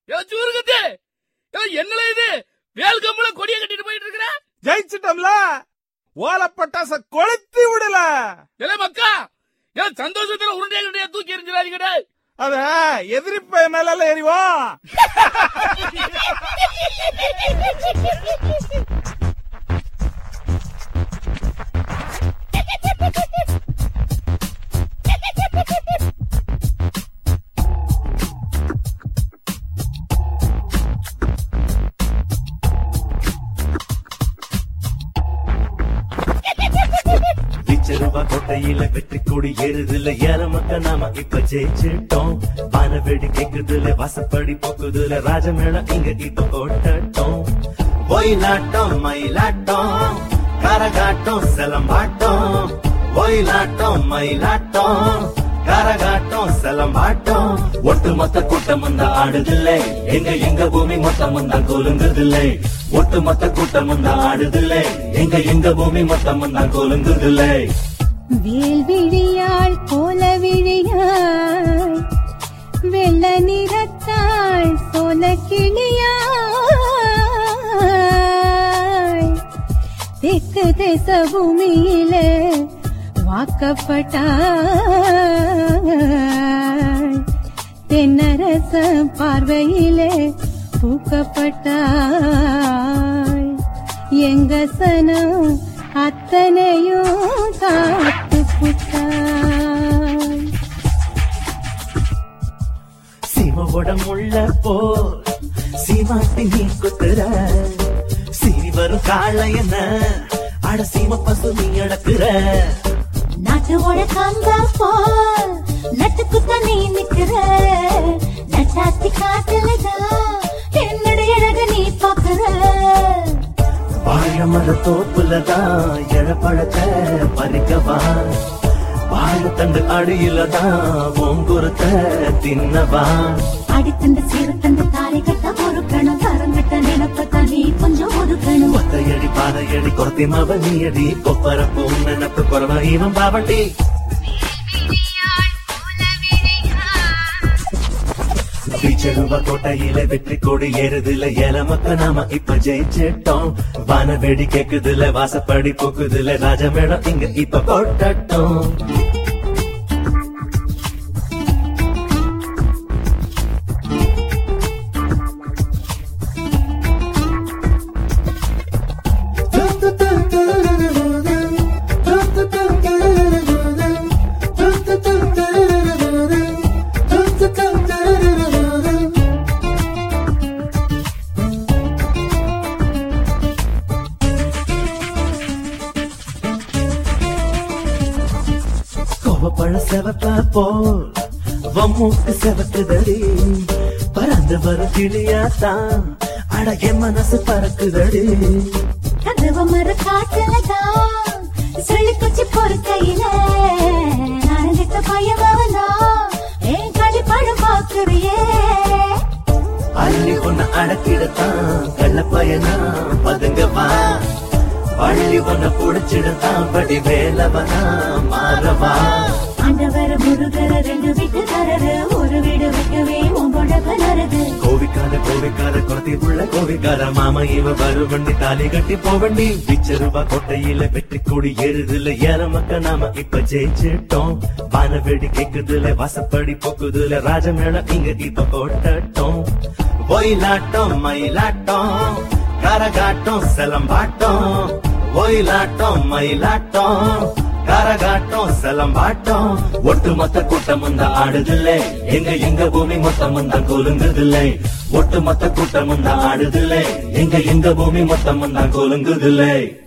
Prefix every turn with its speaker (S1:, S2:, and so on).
S1: ஏ சூருகத்து ஏ என்னல இது வேல் கம்பள கொடிய கட்டிட்டு போயிட்டு இருக்கிற
S2: ஜெயிச்சிட்டோம்ல ஓல பட்டாச கொளுத்தி விடல
S1: ஏலே மக்கா ஏ சந்தோஷத்துல உருண்டைய கண்டைய தூக்கி எறிஞ்சிடாதீங்கடா
S2: அத எதிரி பையன் மேல எறிவோம்
S3: விச்சருவா கோட்டையில வெற்றி கொடி ஏறுதுல ஏற மக்க நாம இப்ப ஜெயிச்சிட்டோம் வான வெடி கேக்குதுல வாசப்படி போக்குதுல ராஜமேளம் இங்க இப்ப போட்டோம் ஒயிலாட்டம் மயிலாட்டம் கரகாட்டம் செலம்பாட்டம் ஒயிலாட்டம் மயிலாட்டம் கரகாட்டம் செலம்பாட்டம் ஒட்டுமொத்த கூட்டம் வந்தா ஆடுதில்லை எங்க எங்க பூமி மொத்தம் வந்தா கொலுங்குதில்லை ஒட்டுமொத்த கூட்டம் வந்தா ஆடுதில்லை எங்க எங்க பூமி மொத்தம் வந்தா கொலுங்குதில்லை
S4: வேல்விழியாள் கோல விழியாள் வெள்ள நிறத்தாள் சோல கிளியாள் தெற்கு தேச பூமியில வாக்கப்பட்டாள் தென்னரச பார்வையிலே பூக்கப்பட்டாள் எங்க சனம் அத்தனையும் காத்து புட்டாள்
S3: சீமவோட முள்ள போ சீமாட்டி நீ குத்துற சீறி வரும் காளையன அட சீம பசு நீ அடக்குற
S4: நாட்டோட கங்கா போல் நட்டுக்குத்த நீ நிக்கிற நட்டாத்தி காட்டுலதான் என்னுடைய அழக நீ பாக்குற
S3: வாழ மர தோப்புலதான் எழப்பழத்தை பறிக்கவா வாழ தண்டு அடியிலதான் ஓங்குருத்த தின்னவா
S4: அடித்தண்டு சீரத்தண்டு தாரை கட்ட பொறுக்கணும் தரங்கிட்ட நினைப்பத்தான் நீ கொஞ்சம் ஒதுக்கணும்
S3: ஒத்தையடி பாதையடி கொத்தி மவ நீயடி கொப்பர பூம் நினப்பு குறவ இவன் பாவண்டி பிச்சருவ கோட்டையில வெற்றி கொடி ஏறுதுல ஏலமக்க நாம இப்ப ஜெயிச்சிட்டோம் வான வெடி கேக்குதுல வாசப்படி போக்குதுல ராஜமேடம் இங்க இப்ப போட்டட்டும் கோவப்பழ செவப்ப போல் வம்மூக்கு செவக்குதடி பறந்து வரும் கிளியாத்தான் அடகே மனசு பறக்குதடி
S4: கதவ மர காட்டுலதான் சொல்லி குச்சி பொறுக்கையில அழகிட்ட பயவனா ஏன் களி பழம் பாக்குறியே
S3: அள்ளி ஒண்ணு அடக்கிடத்தான் கள்ள பயனா பதுங்கவா பள்ளி ஒண்ணு புடிச்சிடத்தான் படி வேலவனா மாறவா
S4: ஆண்டவர் முருகர ரெண்டு வீட்டுக்காரரு ஒரு வீடு வைக்கவே உங்களோட கலருது
S3: கோவிக்கார கோவிக்கார குளத்தி உள்ள கோவிக்கார மாமா இவ வருவண்டி தாலி கட்டி போவண்டி பிச்சருவா கோட்டையில வெற்றி கொடி ஏறுதுல ஏற மக்க நாம இப்ப ஜெயிச்சிட்டோம் வான வெடி கேக்குதுல வாசப்படி போக்குதுல ராஜமேளம் இங்க இப்ப போட்டட்டும் ஒயிலாட்டம் மயிலாட்டம் கரகாட்டம் செலம்பாட்டம் ஒயிலாட்டம் மயிலாட்டம் கரகாட்டம் செலம்பாட்டம் ஒட்டுமொத்த கூட்டம் வந்தா ஆடுதில்லை எங்க எங்க பூமி மொத்தம் வந்தா கொலுங்குதில்லை ஒட்டுமொத்த கூட்டம் வந்தா ஆடுதில்லை எங்க எங்க பூமி மொத்தம் வந்தா கொலுங்குதில்லை